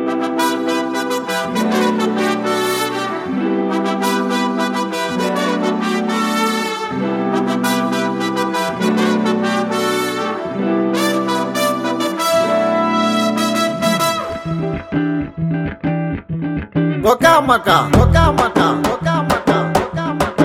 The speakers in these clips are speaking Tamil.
Okamaka, Okamaka, Okamaka, Okamaka.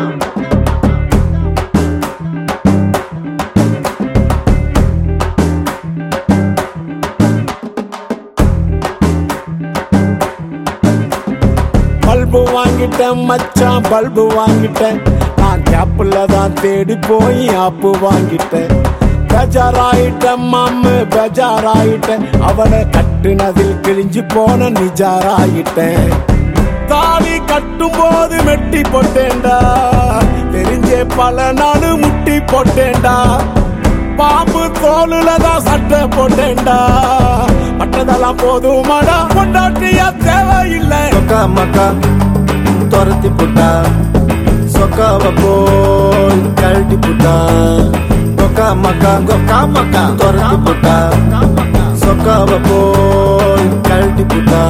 Bulb வாங்கிட்டேன் மச்சான் பல்பு வாங்கிட்டேன் நான் கேப்பில் தான் தேடி போய் ஆப்பு வாங்கிட்டேன் பெஜாராயிட்டேன் மாமு பெஜாராயிட்டேன் அவளை கட்டுனதில் கிழிஞ்சு போன நிஜாராயிட்டேன் தாலி கட்டும் போது மெட்டி போட்டேன்டா தெரிஞ்சே பல நாள் முட்டி போட்டேன்டா பாம்பு தோலுல தான் சட்டை போட்டேன்டா பட்டதெல்லாம் போதுமாடா பொண்டாட்டியா தேவையில்லை Okamaka, துரத்தி புட்டா சொக்காவ போய் கழட்டி புட்டா கொக்காமக்கா கொக்காமக்கா துரத்தி புட்டா சொக்காவ போய் கழட்டி புட்டா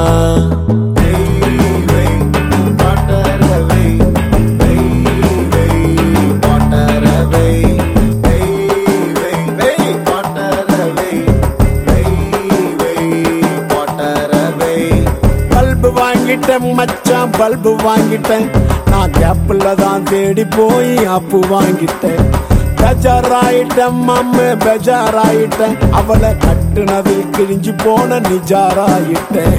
பல்பு வாங்கிட்டேன் மச்சான் பல்பு வாங்கிட்டேன் நான் கேப்பில் தான் தேடி போய் அப்பு வாங்கிட்டேன் பெஜாராயிட்டேன் மம்மு பெஜாராயிட்டேன் அவளை கட்டுனதில் கிழிஞ்சு போன நிஜாராயிட்டேன்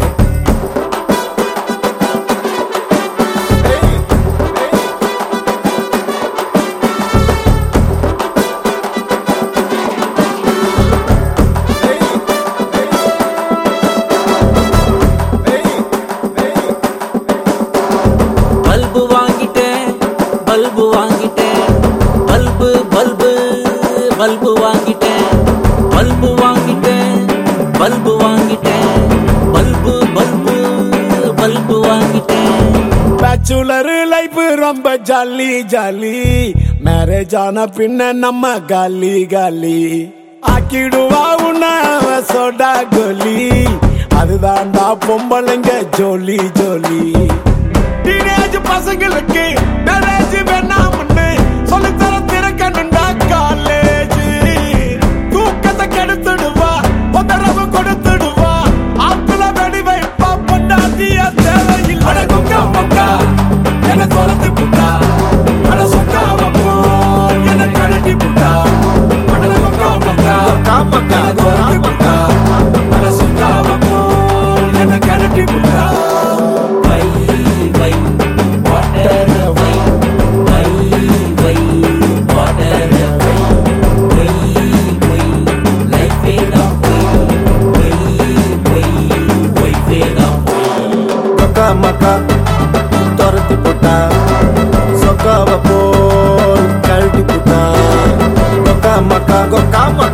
பல்பு வாங்கிட்டேன் பல்பு வாங்கிட்டேன் பல்பு பல்பு பல்பு வாங்கிட்டேன் பல்பு வாங்கிட்டேன் பல்பு வாங்கிட்டேன் பல்பு பல்பு பல்பு வாங்கிட்டேன் பேச்சுலர் லைஃப் ரொம்ப ஜாலி ஜாலி மேரேஜ் ஆன பின்ன நம்ம காலி காலி ஆக்கிடுவா உன்ன அவ சோடா கோலி அதுதான்டா பொம்பளைங்க ஜோலி ஜோலி டீனேஜ் பசங்களுக்கு மேரேஜ் வேணாம்னு சொல்லித்தர திறக்கணுண்டா காலேஜ் தூக்கத்தை கெடுத்துடுவா உதரவு கொடுத்துடுவா ஆத்துல வெடி வைப்பா பொண்டாட்டிய தேவையில்லை அட குக்கா முக்கா என்ன தொலைத்து புட்டா அட சுக்காவ போல் என்ன கழட்டி புட்டா அட குக்கா முக்கா கொக்காமக்கா என்ன தொலைத்து புட்டா அட சுக்காவ போல் என்ன கழட்டி புட்டா வை வை வாட்டர் வை வை வை வாட்டர் வை வை வை லைஃப் வேதா வை வை வை வேதா கொக்காமக்கா துரத்தி புட்டா சொக்காவ போல் கழட்டி புட்டா கொக்காமக்கா கொக்காம